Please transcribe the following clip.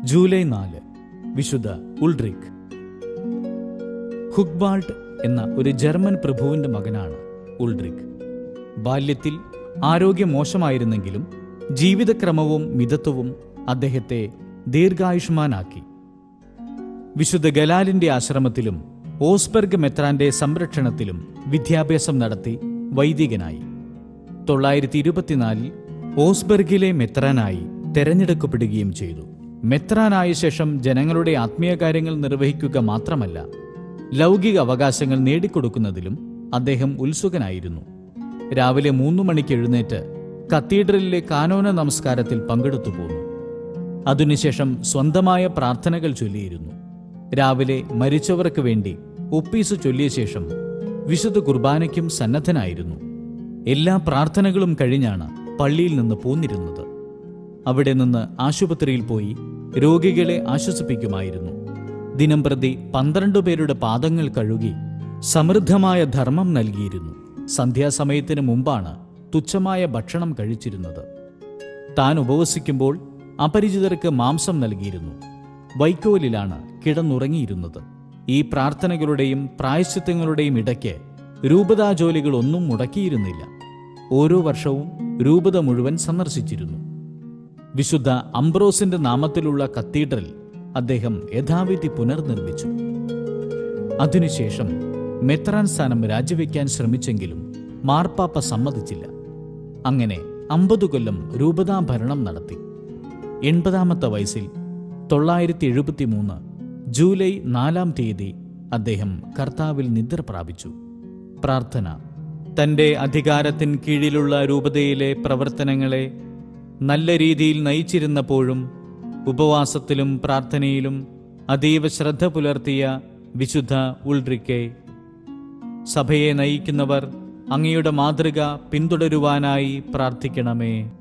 July നാല് വിശുദ്ധ ഉൾഡ്രിക് ഹുക്ബാൾട്ട് എന്ന ഒരു ജർമ്മൻ പ്രഭുവിന്റെ മകനാണ് ഉൾഡ്രിക് ബാല്യത്തിൽ ആരോഗ്യം മോശമായിരുന്നെങ്കിലും ജീവിതക്രമവും മിതത്വവും അദ്ദേഹത്തെ ദീർഘായുഷ്മാനാക്കി വിശുദ്ധ ഗലാലിന്റെ ആശ്രമത്തിലും ഓസ്ബർഗ് മെത്രാന്റെ സംരക്ഷണത്തിലും വിദ്യാഭ്യാസം നടത്തി വൈദികനായി തൊള്ളായിരത്തി ഇരുപത്തിനാലിൽ ഓസ്ബർഗിലെ മെത്രാനായി തെരഞ്ഞെടുക്കപ്പെടുകയും ചെയ്തു മെത്രാനായ ശേഷം ജനങ്ങളുടെ ആത്മീയ കാര്യങ്ങൾ നിർവഹിക്കുക മാത്രമല്ല ലൗകിക അവകാശങ്ങൾ നേടിക്കൊടുക്കുന്നതിലും അദ്ദേഹം ഉത്സുകനായിരുന്നു രാവിലെ മൂന്നു മണിക്ക് എഴുന്നേറ്റ് കത്തീഡ്രലിലെ കാനോന നമസ്കാരത്തിൽ പങ്കെടുത്തു പോന്നു അതിനുശേഷം സ്വന്തമായ പ്രാർത്ഥനകൾ ചൊല്ലിയിരുന്നു രാവിലെ മരിച്ചവർക്ക് വേണ്ടി ഒപ്പീസ് ചൊല്ലിയ ശേഷം വിശുദ്ധ കുർബാനയ്ക്കും സന്നദ്ധനായിരുന്നു എല്ലാ പ്രാർത്ഥനകളും കഴിഞ്ഞാണ് പള്ളിയിൽ നിന്ന് പോന്നിരുന്നത് അവിടെ നിന്ന് ആശുപത്രിയിൽ പോയി രോഗികളെ ആശ്വസിപ്പിക്കുമായിരുന്നു ദിനംപ്രതി പന്ത്രണ്ട് പേരുടെ പാദങ്ങൾ കഴുകി സമൃദ്ധമായ ധർമ്മം നൽകിയിരുന്നു സന്ധ്യാസമയത്തിന് മുമ്പാണ് തുച്ഛമായ ഭക്ഷണം കഴിച്ചിരുന്നത് താൻ ഉപവസിക്കുമ്പോൾ അപരിചിതർക്ക് മാംസം നൽകിയിരുന്നു വൈക്കോലിലാണ് കിടന്നുറങ്ങിയിരുന്നത് ഈ പ്രാർത്ഥനകളുടെയും പ്രായശ്ചിത്തങ്ങളുടെയും ഇടയ്ക്ക് രൂപതാ ജോലികളൊന്നും മുടക്കിയിരുന്നില്ല ഓരോ വർഷവും രൂപത മുഴുവൻ സന്ദർശിച്ചിരുന്നു വിശുദ്ധ അംബ്രോസിന്റെ നാമത്തിലുള്ള കത്തീഡ്രൽ അദ്ദേഹം യഥാവിധി പുനർനിർമ്മിച്ചു അതിനുശേഷം മെത്രാൻ സ്ഥാനം രാജിവെക്കാൻ ശ്രമിച്ചെങ്കിലും മാർപ്പാപ്പ സമ്മതിച്ചില്ല അങ്ങനെ അമ്പത് കൊല്ലം രൂപതാ ഭരണം നടത്തി എൺപതാമത്തെ വയസ്സിൽ തൊള്ളായിരത്തി എഴുപത്തി മൂന്ന് ജൂലൈ നാലാം തീയതി അദ്ദേഹം കർത്താവിൽ നിദ്ര പ്രാപിച്ചു പ്രാർത്ഥന തന്റെ അധികാരത്തിൻ കീഴിലുള്ള രൂപതയിലെ പ്രവർത്തനങ്ങളെ നല്ല രീതിയിൽ നയിച്ചിരുന്നപ്പോഴും ഉപവാസത്തിലും പ്രാർത്ഥനയിലും അതീവ ശ്രദ്ധ പുലർത്തിയ വിശുദ്ധ ഉൾഡ്രിക്കെ സഭയെ നയിക്കുന്നവർ അങ്ങയുടെ മാതൃക പിന്തുടരുവാനായി പ്രാർത്ഥിക്കണമേ